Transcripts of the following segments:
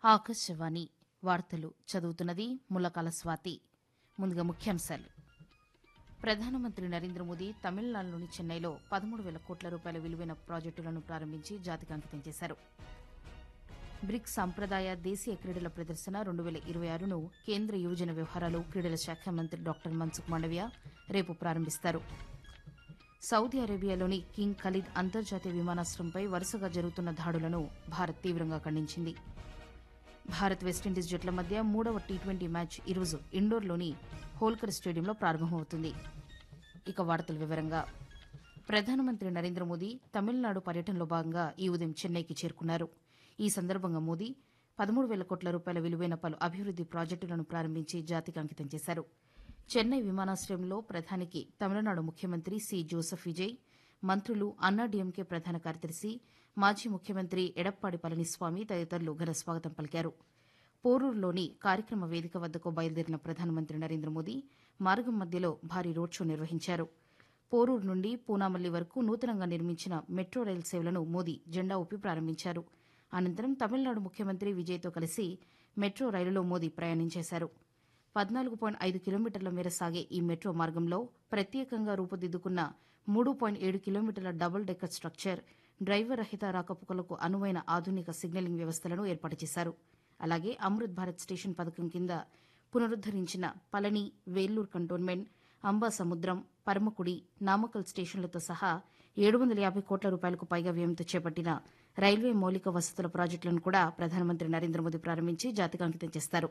ఆకాశవాణి వార్తలు చదువుతున్నది ముల్లకాల స్వాతి ముందుగా ముఖ్యాంశాలు ప్రధానమంత్రి నరేంద్ర మోదీ తమిళనాడులోని చెన్నైలో పదమూడు వేల కోట్ల రూపాయల విలువైన ప్రాజెక్టులను ప్రారంభించి జాతికి అంకితం చేశారు బ్రిక్స్ సాంప్రదాయ దేశీయ క్రీడల ప్రదర్శన రెండు వేల ఇరవై ఆరును కేంద్ర యువజన వ్యవహారాలు క్రీడల శాఖ మంత్రి డాక్టర్ మన్సుఖ్ మాండవ్య రేపు ప్రారంభిస్తారు సౌదీ అరేబియాలోని కింగ్ ఖలీద్ అంతర్జాతీయ విమానాశ్రయంపై వరుసగా జరుగుతున్న దాడులను భారత్ తీవ్రంగా ఖండించింది భారత్ వెస్టిండీస్ జట్ల మధ్య మూడవ టీ ట్వంటీ మ్యాచ్ ఈరోజు ఇండోర్లోని హోల్కర్ స్టేడియంలో ప్రారంభమవుతుంది ఇక వార్తల వివరంగా ప్రధానమంత్రి నరేంద్ర మోదీ తమిళనాడు పర్యటనలో భాగంగా ఈ ఉదయం చెన్నైకి చేరుకున్నారు ఈ సందర్భంగా మోదీ పదమూడు వేల కోట్ల రూపాయల విలువైన పలు అభివృద్ది ప్రాజెక్టులను ప్రారంభించి జాతికి అంకితం చేశారు చెన్నై విమానాశ్రయంలో ప్రధానికి తమిళనాడు ముఖ్యమంత్రి సి జోసెఫ్ విజయ్ మంత్రులు అన్నాడీఎంకే ప్రధాన కార్యదర్శి మాజీ ముఖ్యమంత్రి ఎడప్పాడి పళనిస్వామి తదితరులు ఘన స్వాగతం పలికారు పోరూరులోని కార్యక్రమ వేదిక వద్దకు బయలుదేరిన ప్రధానమంత్రి నరేంద్ర మోదీ మార్గం మధ్యలో భారీ రోడ్ షో నిర్వహించారు పోరూరు నుండి పూనామల్లి వరకు నూతనంగా నిర్మించిన మెట్రో రైలు సేవలను మోదీ జెండా ఊపి ప్రారంభించారు అనంతరం తమిళనాడు ముఖ్యమంత్రి విజయ్తో కలిసి మెట్రో రైలులో మోదీ ప్రయాణించేశారు పద్నాలుగు పాయింట్ ఐదు కిలోమీటర్ల మేర సాగే ఈ మెట్రో మార్గంలో ప్రత్యేకంగా రూపుదిద్దుకున్న మూడు పాయింట్ ఏడు కిలోమీటర్ల డబుల్ డెక్కర్ స్ట్రక్చర్ డ్రైవర్ రహిత రాకపోకలకు అనువైన ఆధునిక సిగ్నలింగ్ వ్యవస్థలను ఏర్పాటు చేశారు అలాగే అమృత్ భారత్ స్టేషన్ పథకం కింద పునరుద్దరించిన పళని వేల్లూరు కంటోన్మెంట్ అంబా సముద్రం పరమకుడి నామకల్ స్టేషన్లతో సహా ఏడు వందల యాభై కోట్ల రూపాయలకు పైగా వ్యయంతో చేపట్టిన రైల్వే మౌలిక వసతుల ప్రాజెక్టులను కూడా ప్రధానమంత్రి నరేంద్ర మోదీ ప్రారంభించి జాతికి అంకితం చేస్తారు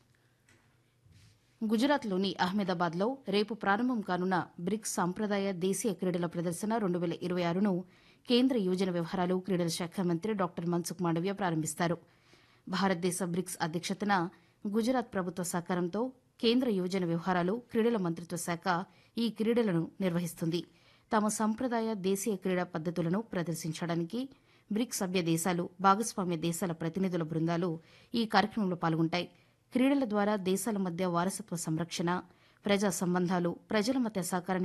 గుజరాత్లోని అహ్మదాబాద్లో రేపు ప్రారంభం కానున్న బ్రిక్స్ సాంప్రదాయ దేశీయ క్రీడల ప్రదర్శన రెండు వేల ఇరవై ఆరును కేంద్ర యువజన వ్యవహారాలు క్రీడల శాఖ మంత్రి డాక్టర్ మన్సుఖ్ మాండవ్య ప్రారంభిస్తారు భారతదేశ బ్రిక్స్ అధ్యక్షతన గుజరాత్ ప్రభుత్వ సహకారంతో కేంద్ర యువజన వ్యవహారాలు క్రీడల మంత్రిత్వ శాఖ ఈ క్రీడలను నిర్వహిస్తుంది తమ సంప్రదాయ దేశీయ క్రీడా పద్దతులను ప్రదర్శించడానికి బ్రిక్స్ సభ్య దేశాలు భాగస్వామ్య దేశాల ప్రతినిధుల బృందాలు ఈ కార్యక్రమంలో పాల్గొంటాయి క్రీడల ద్వారా దేశాల మధ్య వారసత్వ సంరక్షణ ప్రజా సంబంధాలు ప్రజల మధ్య సహకారాన్ని